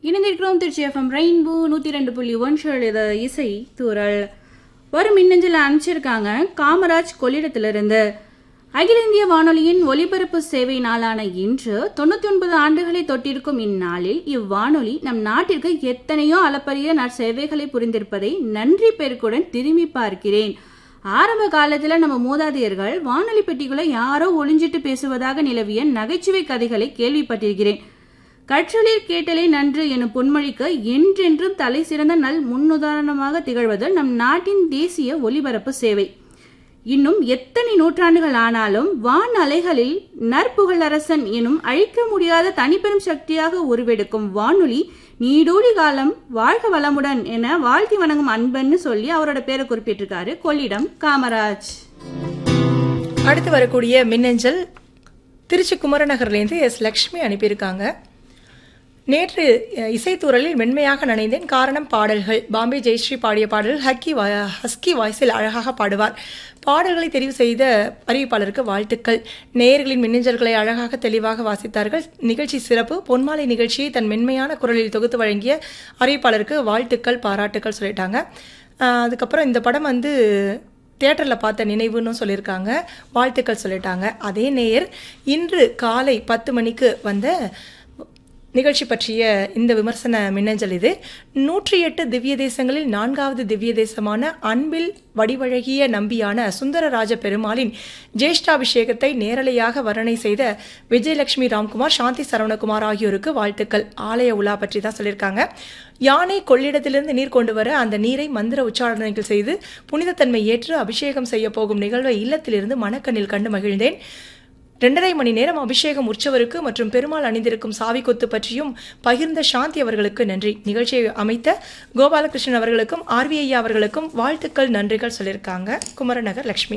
இணைந்திருக்கிறோம் Trichy FM rainbow நூற்றி ரெண்டு புள்ளி ஒன்று இது இசை தூரல் ஒரு மின்னஞ்சல் அனுப்பிச்சிருக்காங்க காமராஜ் கொள்ளிடத்திலிருந்து அகில இந்திய வானொலியின் ஒலிபரப்பு சேவை நாளான இன்று தொண்ணூற்றி ஒன்பது ஆண்டுகளை தொட்டிருக்கும் இந்நாளில் இவ்வானொலி நம் நாட்டிற்கு எத்தனையோ அளப்பரிய நற்சேவைகளை புரிந்திருப்பதை நன்றி பெருக்குடன் திரும்பி பார்க்கிறேன் ஆரம்ப காலத்துல நம்ம மூதாதையர்கள் வானொலி பெட்டிக்குள்ள யாரோ ஒளிஞ்சிட்டு பேசுவதாக நிலவிய நகைச்சுவை கதைகளை கேள்விப்பட்டிருக்கிறேன் கற்றலில் கேட்டலே நன்று எனும் பொன்மொழிக்கு என்றென்றும் தலை சிறந்த நல் முன்னுதாரணமாக திகழ்வது நம் நாட்டின் தேசிய ஒலிபரப்பு சேவை இன்னும் எத்தனை நூற்றாண்டுகள் ஆனாலும் வான் அலைகளில் நற்புகழரசன் எனும் அழிக்க முடியாத தனிப்பெரும் சக்தியாக உருவெடுக்கும் வானொலி நீடூழி காலம் வாழ்க வளமுடன் என வாழ்த்தி வணங்கும் அன்பன்னு சொல்லி அவரோட பேரை குறிப்பிட்டிருக்காரு கொள்ளிடம் காமராஜ் அடுத்து வரக்கூடிய மின்னஞ்சல் திருச்சி குமரநகர்லேருந்து எஸ் லக்ஷ்மி அனுப்பியிருக்காங்க நேற்று அஹ், இசைத்தூரலில் மென்மையாக நனைந்தேன் காரணம் பாடல்கள் பாம்பே ஜெயஸ்ரீ பாடிய பாடல் ஹக்கி வா- ஹஸ்கி வாய்ஸில் அழகாக பாடுவார் பாடல்களை தெரிவு செய்த அறிவிப்பாளருக்கு வாழ்த்துக்கள் நேயர்களின் மின்னஞ்சல்களை அழகாக தெளிவாக வாசித்தார்கள் நிகழ்ச்சி சிறப்பு பொன்மாலை நிகழ்ச்சியை தன் மென்மையான குரலில் தொகுத்து வழங்கிய அறிவிப்பாளருக்கு வாழ்த்துக்கள் பாராட்டுக்கள் சொல்லிட்டாங்க அஹ், அதுக்கப்புறம் இந்த படம் வந்து தியேட்டரில் பார்த்த நினைவுன்னு சொல்லியிருக்காங்க வாழ்த்துக்கள் சொல்லிட்டாங்க அதே நேயர் இன்று காலை பத்து மணிக்கு வந்த நிகழ்ச்சி பற்றிய இந்த விமர்சன மின்னஞ்சல் இது நூற்றி எட்டு திவ்ய தேசங்களில் நான்காவது திவ்ய தேசமான அன்பில் வடிவழகிய நம்பியான சுந்தரராஜ பெருமாளின் ஜேஷ்டாபிஷேகத்தை நேரலையாக வர்ணனை செய்த விஜயலட்சுமி ராம்குமார் சாந்தி சரவணகுமார் ஆகியோருக்கு வாழ்த்துக்கள் ஆலய உலா பற்றி தான் சொல்லியிருக்காங்க யானை கொள்ளிடத்திலிருந்து நீர் கொண்டு வர அந்த நீரை மந்திர உச்சாரணைகள் செய்து புனிதத்தன்மை ஏற்று அபிஷேகம் செய்ய போகும் நிகழ்வை இல்லத்திலிருந்து மணக்கண்ணில் கண்டு மகிழ்ந்தேன் ரெண்டரை மணி நேரம் அபிஷேகம் உற்சவருக்கு மற்றும் பெருமாள் அணிந்திருக்கும் சாவி கொத்து பற்றியும் பகிர்ந்த சாந்தி அவர்களுக்கு நன்றி நிகழ்ச்சியை அமைத்த கோபாலகிருஷ்ணன் அவர்களுக்கும் ஆர்வி ஐயா அவர்களுக்கும் வாழ்த்துக்கள் நன்றிகள் சொல்லியிருக்காங்க குமரநகர் லக்ஷ்மி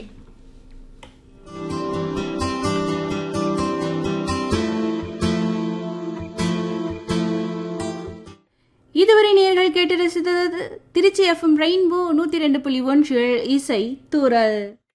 இதுவரை நேர்கள் கேட்டு ரசித்தது திருச்சி எஃப்எம் ரெயின்போ நூற்றி ரெண்டு புள்ளி ஒன்று இசை தூரல்